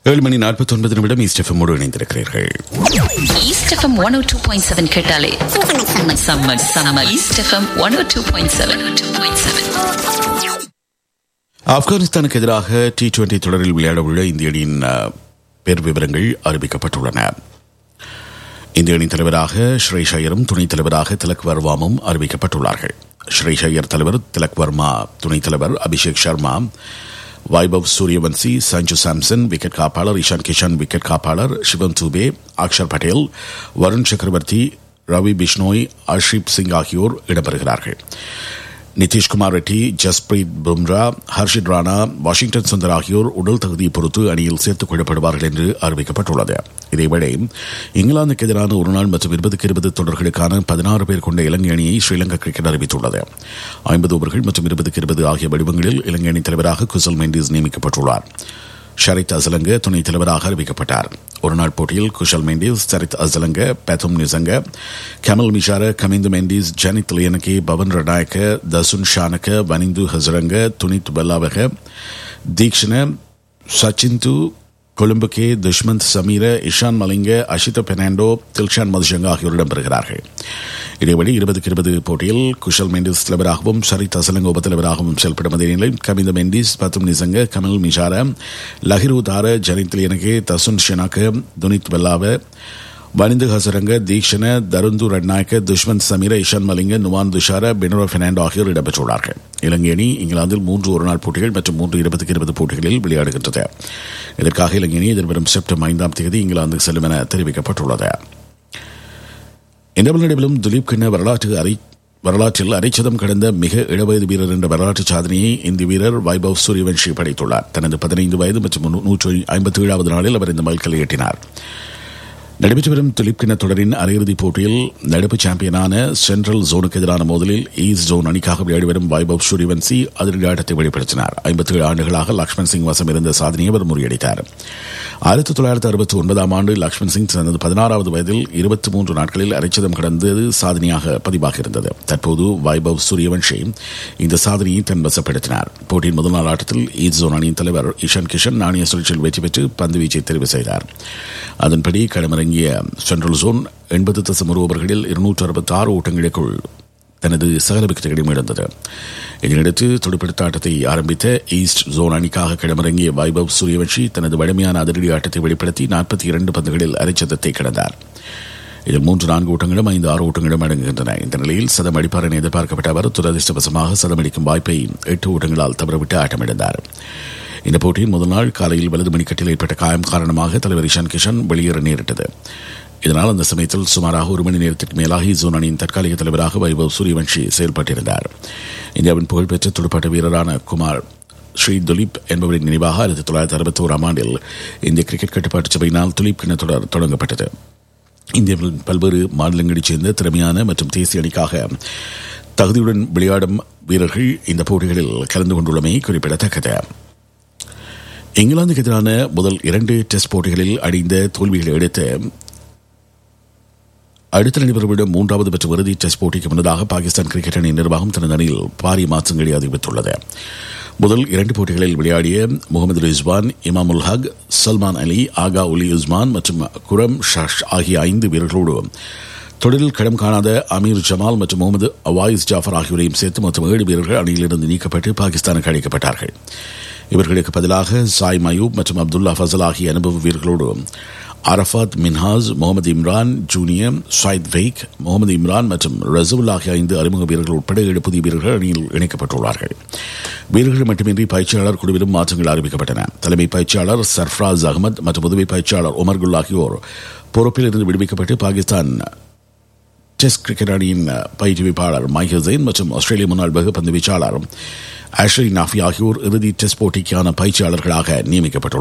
ஏழு மணி நாற்பத்தி ஒன்பது நிமிடம் ஈஸ்ட் எஃப்எம்மோடு இணைந்திருக்கிறீர்கள் east FM one O two point seven கேட்டாலே செம்ம செம்ம செம்ம east FM one O two point seven two point seven ஆப்கானிஸ்தானுக்கு எதிராக டி டுவெண்டி தொடரில் விளையாட உள்ள இந்திய அணியின் அஹ், பேர் விவரங்கள் அறிவிக்கப்பட்டுள்ளன இந்திய அணி தலைவராக ஸ்ரேஷ் ஐயரும் துணைத் தலைவராக திலக் வர்மாவும் அறிவிக்கப்பட்டுள்ளார்கள் ஸ்ரேஷ் ஐயர் தலைவர் திலக் வர்மா துணைத் தலைவர் அபிஷேக் சர்மா வைபவ் சூரியவன்சி சஞ்சு சாம்சன் விக்கெட் காப்பாளர் இஷான் கிஷன் விக்கெட் காப்பாளர் சிவம் தூபே அக்ஷர் பட்டேல் வருண் சக்கரவர்த்தி ரவி பிஷ்னோய் அர்ஷிப் சிங் ஆகியோர் இடம்பெறுகிறார்கள் நிதிஷ்குமார் ரெட்டி ஜஸ்பிரீத் பும்ரா ஹர்ஷித் ராணா வாஷிங்டன் சுந்தர் ஆகியோர் உடல் தகுதியை பொறுத்து அணியில் சேர்த்துக் கொள்ளப்படுவார்கள் என்று அறிவிக்கப்பட்டுள்ளது இதேவேளை இங்கிலாந்துக்கு எதிரான ஒருநாள் மற்றும் இருபதுக்கு இருபது தொடர்களுக்கான பதினாறு பேர் கொண்ட இலங்கை அணியை ஸ்ரீலங்கா கிரிக்கெட் அறிவித்துள்ளது ஐம்பது ஓவர்கள் மற்றும் இருபதுக்கு இருபது ஆகிய வடிவங்களில் இலங்கை அணி தலைவராக குசல் மெண்டிஸ் நியமிக்கப்பட்டுள்ளார் ஷரித் அசலங்க துணைத் தலைவராக அறிவிக்கப்பட்டார் ஒருநாள் போட்டியில் குஷல் மெண்டிஸ் சரித் அசலங்க பெத்தும் நிசங்க கமல் மிஷார கமிந்து மெண்டிஸ் ஜனித் லியனகே பவன் ரடாயக்க தசுன் ஷானக வனிந்து ஹசரங்க துனித் பெல்லாவக தீக்ஷண சச்சிந்து கொழும்புகே துஷ்மந்த் சமீர இஷான் மலிங்க அஷித பெர்னாண்டோ தில்ஷான் மதுஷங்க ஆகியோர் இடம்பெறுகிறார்கள் இதேபடி இருபதுக்கு இருபது போட்டியில் குஷல் மெண்டிஸ் தலைவராகவும் சரித் அசலங்க உபத்தலைவராகவும் செயல்படும் அதே நிலையில் கமிந்த மெண்டிஸ் பத்தும் நிசங்க கமல் மிஷார லஹிரு தார ஜனித் லியனகே தசுன் ஷெனாக்க துனித் வெல்லாவ வனிந்து ஹசரங்க தீக்ஷண தருந்து ரட்நாயக்க துஷ்மந்த் சமீர இஷான் மலிங்க நுவான் துஷார பெனரோ பெர்னாண்டோ ஆகியோர் இடம்பெற்றுள்ளார்கள் இலங்கை அணி இங்கிலாந்தில் மூன்று ஒருநாள் போட்டிகள் மற்றும் மூன்று இருபதுக்கு இருபது போட்டிகளில் விளையாடுகின்றது இதற்காக இலங்கை அணி எதிர்வரும் செப்டம்பர் ஐந்தாம் தேதி இங்கிலாந்துக்கு செல்லும் என தெரிவிக்கப்பட்டுள்ளது இந்த நடைபெறும் திலீப் கிண்ண வரலாற்று அறி வரலாற்றில் அரைச்சதம் கடந்த மிக இளவயது வீரர் என்ற வரலாற்று சாதனையை இந்திய வீரர் வைபவ் சூரியவன்ஷி படைத்துள்ளார் தனது பதினைந்து வயது மற்றும் நூற்று ஐம்பத்தி ஏழாவது நாளில் அவர் இந்த மைல்கல்லை எட்டினார் நடைபெற்று வரும் துலிப் கிண்ண தொடரின் அரையிறுதிப் போட்டியில் நடப்பு சாம்பியனான சென்ட்ரல் ஜோனுக்கு எதிரான மோதலில் ஈஸ்ட் ஜோன் அணிக்காக விளையாடி வரும் வைபவ் சூரியவன்சி அதிரடி ஆட்டத்தை வெளிப்படுத்தினார் ஐம்பத்தி ஏழு ஆண்டுகளாக லக்ஷ்மண் சிங் வசம் இருந்த சாதனையை அவர் முறியடித்தார் ஆயிரத்தி தொள்ளாயிரத்தி அறுபத்தி ஒன்பதாம் ஆண்டு லக்ஷ்மண் சிங் தனது பதினாறாவது வயதில் இருபத்தி மூன்று நாட்களில் அரைச்சதம் கடந்தது சாதனையாக பதிவாக இருந்தது தற்போது வைபவ் சூரியவன்ஷி இந்த சாதனையை தன் வசப்படுத்தினார் போட்டியின் முதல் நாள் ஆட்டத்தில் ஈஸ்ட் ஜோன் அணியின் தலைவர் இஷான் கிஷன் நாணய சுழற்சியில் வெற்றி பெற்று பந்து வீச்சை தெரிவு செய்தார் அதன்படி களமிறங்கிய சென்ட்ரல் ஜோன் எண்பது தசம் ஒரு ஓவர்களில் இருநூற்று அறுபத்தி ஆறு ஓட்டங்களுக்குள் தனது சகல விக்கெட்டுகளையும் இழந்தது இதனையடுத்து துடுப்படுத்த ஆட்டத்தை ஆரம்பித்த ஈஸ்ட் ஜோன் அணிக்காக களமிறங்கிய வைபவ் சூரியவன்ஷி தனது வலிமையான அதிரடி ஆட்டத்தை வெளிப்படுத்தி நாற்பத்தி இரண்டு பந்துகளில் அரைச்சதத்தை கடந்தார் இதில் மூன்று நான்கு ஓட்டங்களும் ஐந்து ஆறு ஓட்டங்களும் அடங்குகின்றன இந்த நிலையில் சதம் அடிப்பார் என எதிர்பார்க்கப்பட்ட அவர் துரதிருஷ்டவசமாக சதம் அடிக்கும் வாய்ப்பை எட்டு ஓட்டங்களால் தவறவிட்டு ஆட்டமிழந்தார் இந்த போட்டியின் முதல் நாள் காலையில் வலது மணிக்கட்டில் ஏற்பட்ட காயம் காரணமாக தலைவர் இஷான் கிஷன் வெளியேற நேரிட்டது இதனால் அந்த சமயத்தில் சுமாராக ஒரு மணி நேரத்திற்கு மேலாக இசோன் அணியின் தற்காலிக தலைவராக வைபவ் சூரியவன்ஷி செயல்பட்டிருந்தார் இந்தியாவின் புகழ்பெற்ற துடுப்பாட்ட வீரரான குமார் ஸ்ரீ துலீப் என்பவரின் நினைவாக ஆயிரத்தி தொள்ளாயிரத்தி அறுபத்தி ஓராம் ஆண்டில் இந்திய கிரிக்கெட் கட்டுப்பாட்டு சபையினால் துலீப் கிண தொடர் தொடங்கப்பட்டது இந்தியாவின் பல்வேறு மாநிலங்களைச் சேர்ந்த திறமையான மற்றும் தேசிய அணிக்காக தகுதியுடன் விளையாடும் வீரர்கள் இந்த போட்டிகளில் கலந்து கொண்டுள்ளமை குறிப்பிடத்தக்கது இங்கிலாந்துக்கு எதிரான முதல் இரண்டு டெஸ்ட் போட்டிகளில் அடைந்த தோல்விகளை அடுத்து அடுத்த நடைபெறவிடும் மூன்றாவது மற்றும் இறுதி டெஸ்ட் போட்டிக்கு முன்னதாக பாகிஸ்தான் கிரிக்கெட் அணி நிர்வாகம் தனது அணியில் பாரிய மாற்றங்களை அறிவித்துள்ளது முதல் இரண்டு போட்டிகளில் விளையாடிய முகமது ரிஸ்வான் இமாமுல் ஹக் சல்மான் அலி ஆகா உலி உஸ்மான் மற்றும் குரம் ஷாஷ் ஆகிய ஐந்து வீரர்களோடு தொடரில் களம் காணாத அமீர் ஜமால் மற்றும் முகமது அவாயிஸ் ஜாஃபர் ஆகியோரையும் சேர்த்து மொத்தம் ஏழு வீரர்கள் அணியிலிருந்து நீக்கப்பட்டு பாகிஸ்தானுக்கு அழைக்கப்பட்டார்கள் இவர்களுக்கு பதிலாக சாய் மயூப் மற்றும் அப்துல்லா ஃபசல் ஆகிய அனுபவ வீரர்களோடு அரஃபாத் மின்ஹாஸ் முகமது இம்ரான் ஜூனியர் சாயித் வெய்க் முகமது இம்ரான் மற்றும் ரசூல் ஆகிய ஐந்து அறிமுக வீரர்கள் உட்பட ஏழு புதிய வீரர்கள் அணியில் இணைக்கப்பட்டுள்ளார்கள் வீரர்கள் மட்டுமின்றி பயிற்சியாளர் குழுவிலும் மாற்றங்கள் அறிவிக்கப்பட்டன தலைமை பயிற்சியாளர் சர்ஃப்ராஸ் அகமது மற்றும் உதவி பயிற்சியாளர் உமர் குல் ஆகியோர் பொறுப்பில் இருந்து விடுவிக்கப்பட்டு பாகிஸ்தான் டெஸ்ட் கிரிக்கெட் அணியின் பயிற்றுவிப்பாளர் மைக் ஹசைன் மற்றும் ஆஸ்திரேலிய முன்னாள் வெகுப்பந்து வீச்சாளர் ஆஷ்லி நாஃபி ஆகியோர் இறுதி டெஸ்ட் போட்டிக்கான பயிற்சியாளர்களாக நியமிக்கப்பட்டுள்ளனர்